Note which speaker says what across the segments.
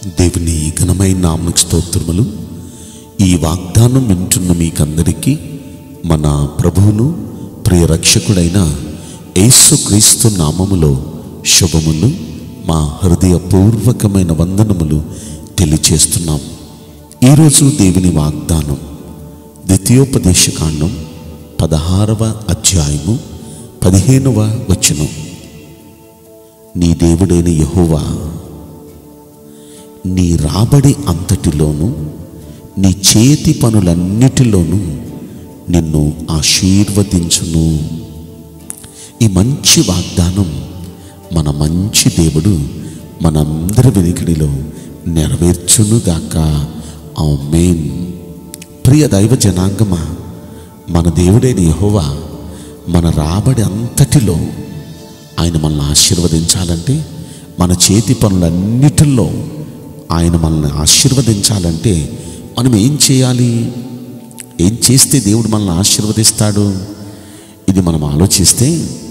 Speaker 1: దేవుని ఘనమైన నామకు స్తోత్రములు ఈ వాగ్దానం వింటున్న మీకందరికీ మన ప్రభువును ప్రియ రక్షకుడైన యేసుక్రీస్తు నామములో శుభములు మా హృదయపూర్వకమైన వందనములు తెలియచేస్తున్నాం ఈరోజు దేవుని వాగ్దానం ద్వితీయోపదేశకాండం పదహారవ అధ్యాయము పదిహేనవ వచనం నీ దేవుడైన యెహోవా నీ రాబడి అంతటిలోనూ నీ చేతి పనులన్నిటిలోనూ నిన్ను ఆశీర్వదించును ఈ మంచి వాగ్దానం మన మంచి దేవుడు మనందరి వెనుకడిలో నెరవేర్చునుగాక ఆమేన్ ప్రియ దైవ జనాంగమా మన దేవుడైన యెహోవా మన రాబడి అంతటిలో ఆయన మనల్ని ఆశీర్వదించాలంటే మన చేతి పనులన్నిటిలో ఆయన మనల్ని ఆశీర్వదించాలంటే మనం ఏం చేయాలి ఏం చేస్తే దేవుడు మనల్ని ఆశీర్వదిస్తాడు ఇది మనం ఆలోచిస్తే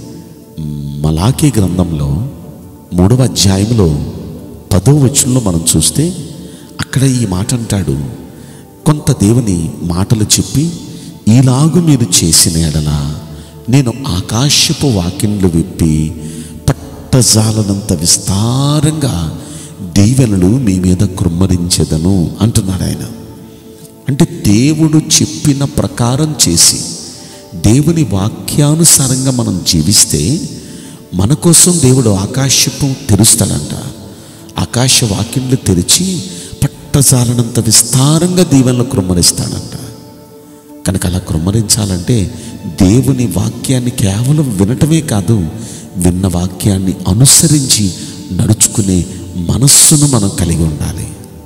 Speaker 1: మలాఖీ గ్రంథంలో మూడవ అధ్యాయంలో పదో వచనంలో మనం చూస్తే అక్కడ ఈ మాట అంటాడు కొంత దేవుని మాటలు చెప్పి ఈలాగు మీరు చేసిన ఎడల నేను ఆకాశపు వాకిన్లు విప్పి పట్టజాలనంత విస్తారంగా దీవెనలు మీ మీద కృమ్మరించెదను అంటున్నాడు ఆయన అంటే దేవుడు చెప్పిన ప్రకారం చేసి దేవుని వాక్యానుసారంగా మనం జీవిస్తే మన కోసం దేవుడు ఆకాశపు తెరుస్తాడంట ఆకాశ వాక్యంలు తెరిచి పట్టజాలనంత విస్తారంగా దీవెనలు కృమ్మరిస్తాడంట కనుక అలా కృమ్మరించాలంటే దేవుని వాక్యాన్ని కేవలం వినటమే కాదు విన్న వాక్యాన్ని అనుసరించి నడుచుకునే మనస్సును మనం కలిగి ఉండాలి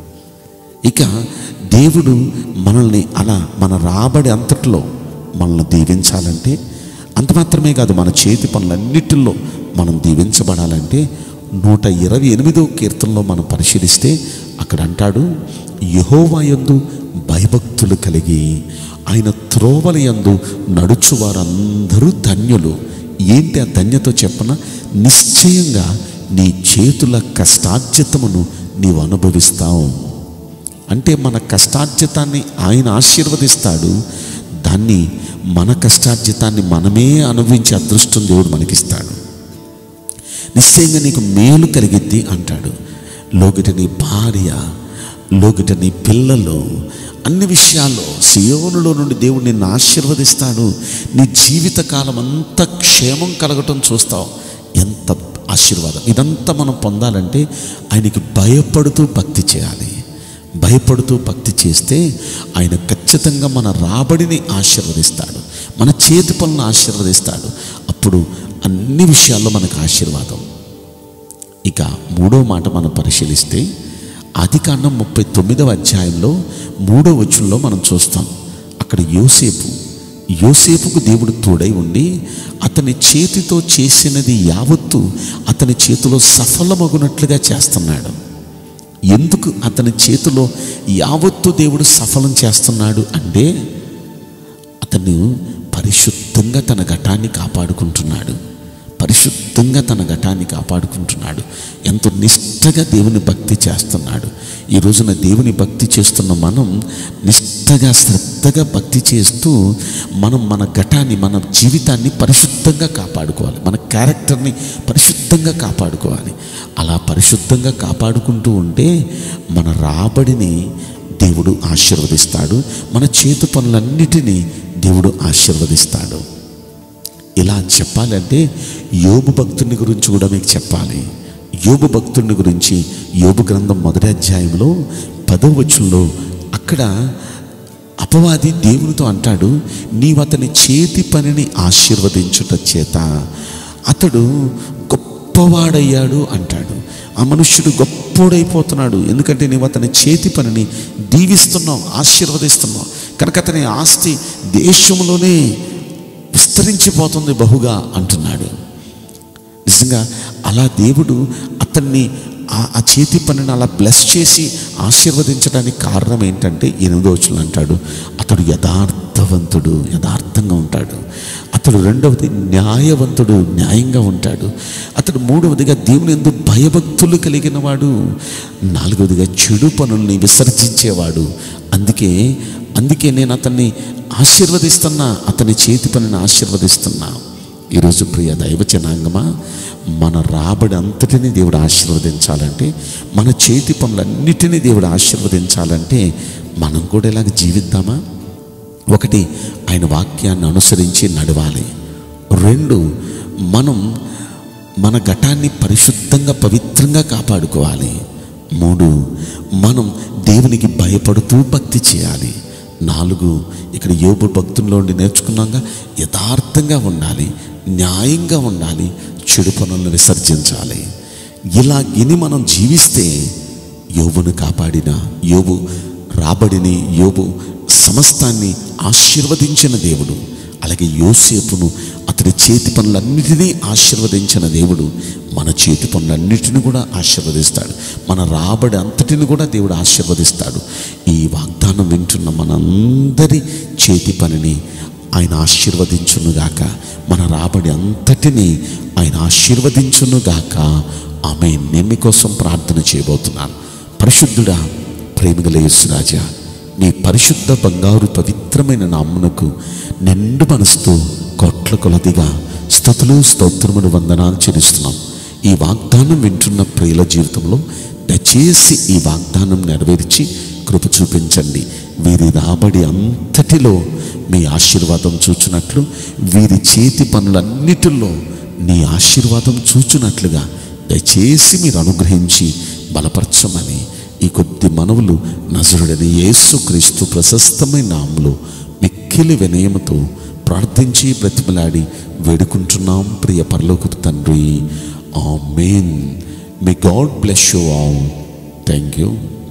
Speaker 1: ఇక దేవుడు మనల్ని అలా మన రాబడి అంతట్లో మనల్ని దీవించాలంటే అంత మాత్రమే కాదు మన చేతి పనులన్నిటిలో మనం దీవించబడాలంటే నూట ఇరవై ఎనిమిదో కీర్తనలో మనం పరిశీలిస్తే అక్కడ అంటాడు యహోవాయందు భయభక్తులు కలిగి ఆయన త్రోవల యందు నడుచు వారందరూ ధన్యులు ఏంటి ఆ ధన్యతో చెప్పన నిశ్చయంగా నీ చేతుల కష్టార్జితమును నీవు అనుభవిస్తావు అంటే మన కష్టార్జితాన్ని ఆయన ఆశీర్వదిస్తాడు దాన్ని మన కష్టార్జితాన్ని మనమే అనుభవించే అదృష్టం దేవుడు మనకిస్తాడు నిశ్చయంగా నీకు మేలు కలిగిద్ది అంటాడు లోగిట నీ భార్య లోగిట నీ పిల్లలు అన్ని విషయాల్లో సియోనులో నుండి దేవుడు నిన్ను ఆశీర్వదిస్తాడు నీ జీవితకాలం అంతా క్షేమం కలగటం చూస్తావు ఎంత ఆశీర్వాదం ఇదంతా మనం పొందాలంటే ఆయనకి భయపడుతూ భక్తి చేయాలి భయపడుతూ భక్తి చేస్తే ఆయన ఖచ్చితంగా మన రాబడిని ఆశీర్వదిస్తాడు మన చేతి పనులను ఆశీర్వదిస్తాడు అప్పుడు అన్ని విషయాల్లో మనకు ఆశీర్వాదం ఇక మూడో మాట మనం పరిశీలిస్తే ఆది కాండం ముప్పై తొమ్మిదవ అధ్యాయంలో మూడో వచనంలో మనం చూస్తాం అక్కడ యోసేపు యోసేపుకు దేవుడు తోడై ఉండి అతని చేతితో చేసినది యావత్తు అతని చేతిలో సఫలమగునట్లుగా చేస్తున్నాడు ఎందుకు అతని చేతిలో యావత్తు దేవుడు సఫలం చేస్తున్నాడు అంటే అతను పరిశుద్ధంగా తన ఘటాన్ని కాపాడుకుంటున్నాడు పరిశుద్ధంగా తన ఘటాన్ని కాపాడుకుంటున్నాడు ఎంతో నిష్టగా దేవుని భక్తి చేస్తున్నాడు ఈ రోజున దేవుని భక్తి చేస్తున్న మనం నిష్టగా శ్రద్ధగా భక్తి చేస్తూ మనం మన ఘటాన్ని మన జీవితాన్ని పరిశుద్ధంగా కాపాడుకోవాలి మన క్యారెక్టర్ని పరిశుద్ధంగా కాపాడుకోవాలి అలా పరిశుద్ధంగా కాపాడుకుంటూ ఉంటే మన రాబడిని దేవుడు ఆశీర్వదిస్తాడు మన చేతు పనులన్నిటినీ దేవుడు ఆశీర్వదిస్తాడు ఇలా చెప్పాలంటే యోబు భక్తుని గురించి కూడా మీకు చెప్పాలి యోబు భక్తుని గురించి యోబు గ్రంథం మొదటి అధ్యాయంలో పదో వచనంలో అక్కడ అపవాది దేవునితో అంటాడు నీవు అతని చేతి పనిని ఆశీర్వదించుట చేత అతడు గొప్పవాడయ్యాడు అంటాడు ఆ మనుష్యుడు గొప్పోడైపోతున్నాడు ఎందుకంటే నీవు అతని చేతి పనిని దీవిస్తున్నావు ఆశీర్వదిస్తున్నావు కనుక అతని ఆస్తి దేశంలోనే విస్తరించిపోతుంది బహుగా అంటున్నాడు నిజంగా అలా దేవుడు అతన్ని ఆ- ఆ చేతి పనిని అలా బ్లెస్ చేసి ఆశీర్వదించడానికి కారణం ఏంటంటే ఎనిమిదో వచనం అంటాడు అతడు యథార్థవంతుడు యథార్థంగా ఉంటాడు అతడు రెండవది న్యాయవంతుడు న్యాయంగా ఉంటాడు అతడు మూడవదిగా దేవుని ఎందు భయభక్తులు కలిగిన వాడు నాలుగవదిగా చెడు పనుల్ని విసర్జించేవాడు అందుకే అందుకే నేను అతన్ని ఆశీర్వదిస్తున్నా అతని చేతి పనిని ఆశీర్వదిస్తున్నా ఈరోజు ప్రియ దైవ జనాంగమా మన రాబడి అంతటిని దేవుడు ఆశీర్వదించాలంటే మన చేతి పనులన్నిటినీ దేవుడు ఆశీర్వదించాలంటే మనం కూడా ఇలాగ జీవిద్దామా ఒకటి ఆయన వాక్యాన్ని అనుసరించి నడవాలి రెండు మనం మన ఘటాన్ని పరిశుద్ధంగా పవిత్రంగా కాపాడుకోవాలి మూడు మనం దేవునికి భయపడుతూ భక్తి చేయాలి నాలుగు ఇక్కడ యోబు భక్తుల్లో ఉండి నేర్చుకున్నాక యథార్థంగా ఉండాలి న్యాయంగా ఉండాలి చెడు పనులను విసర్జించాలి ఇలా ఇని మనం జీవిస్తే యోబును కాపాడిన యోబు రాబడిని యోబు సమస్తాన్ని ఆశీర్వదించిన దేవుడు అలాగే యోసేపును అతడి చేతి పనులన్నిటినీ ఆశీర్వదించిన దేవుడు మన చేతి పనులన్నిటిని కూడా ఆశీర్వదిస్తాడు మన రాబడి అంతటిని కూడా దేవుడు ఆశీర్వదిస్తాడు ఈ వాగ్దానం వింటున్న మనందరి చేతి పనిని ఆయన ఆశీర్వదించునుగాక మన రాబడి అంతటిని ఆయన ఆశీర్వదించునుగాక ఆమె నేను మీకోసం ప్రార్థన చేయబోతున్నాను పరిశుద్ధుడా ప్రేమిగల యేసురాజా నీ పరిశుద్ధ బంగారు పవిత్రమైన నామ్మునకు నిండు మనసుతో కోట్ల కొలదిగా స్థుతులు స్తోత్రములు వందనాలు చెల్లిస్తున్నాం ఈ వాగ్దానం వింటున్న ప్రియుల జీవితంలో దయచేసి ఈ వాగ్దానం నెరవేర్చి కృప చూపించండి వీరి రాబడి అంతటిలో మీ ఆశీర్వాదం చూచున్నట్లు వీరి చేతి పనులన్నిటిలో నీ ఆశీర్వాదం చూచున్నట్లుగా దయచేసి మీరు అనుగ్రహించి బలపరచమని ఈ కొద్ది మనవులు నజరుడని యేసుక్రీస్తు ప్రశస్తమైన నామములో మిక్కిలి వినయముతో ప్రార్థించి బ్రతిమలాడి వేడుకుంటున్నాం ప్రియ పరలోకపు తండ్రి amen may God bless you all thank you